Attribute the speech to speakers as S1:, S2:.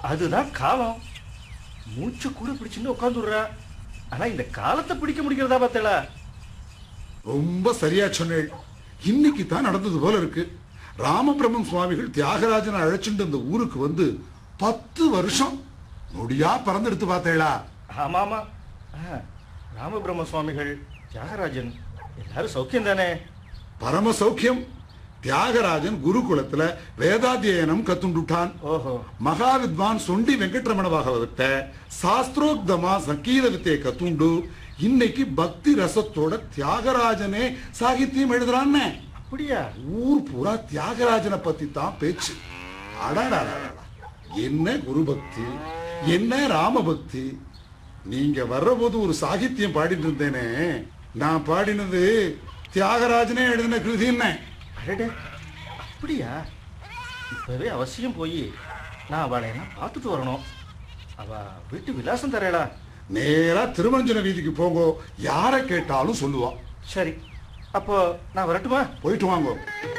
S1: அதுதான் காலம் மூச்சு கூட பிடிச்சுன்னு உட்காந்துடுறா ஆனா இந்த காலத்தை பிடிக்க முடிக்கிறதா பார்த்தல
S2: ரொம்ப சரியா சொன்னேள் இன்னைக்கு தான் நடந்தது போல இருக்கு ராமபிரம்மன் சுவாமிகள் தியாகராஜனை அழைச்சிட்டு இந்த ஊருக்கு வந்து பத்து வருஷம் நொடியா பறந்தெடுத்து பார்த்தேளா
S1: ஆமா ஆமா ஆ, ராமபிரம்ம சுவாமிகள் தியாகராஜன் எல்லாரும் சௌக்கியம் தானே
S2: பரம சௌக்கியம் தியாகராஜன் குருகுலத்துல வேதாத்தியனம் கத்துண்டுட்டான்
S1: ஓஹோ
S2: மகா வித்வான் சொண்டி வெங்கட்ரமண பாகவதத்தை சாஸ்திரோக்தமா சங்கீத வித்தையை கத்துண்டு இன்னைக்கு பக்தி ரசத்தோட தியாகராஜனே சாகித்யம் எழுதுறான்னு
S1: அப்படியா
S2: ஊர் பூரா தியாகராஜனை பத்தி தான் பேச்சு அடாடாடாடா என்ன குரு பக்தி என்ன ராம பக்தி நீங்க வர்றபோது ஒரு சாகித்யம் பாடிட்டு இருந்தேனே நான் பாடினது தியாகராஜனே எழுதின கிருதி என்ன
S1: அடடே அப்படியா இப்பவே அவசியம் போய் நான் அவளை என்ன பார்த்துட்டு வரணும் அவ வீட்டு விலாசம் தரேடா
S2: நேரா திருமஞ்சன வீதிக்கு போங்கோ யாரை கேட்டாலும் சொல்லுவா
S1: சரி அப்போ நான் வரட்டுமா
S2: போயிட்டு வாங்கோ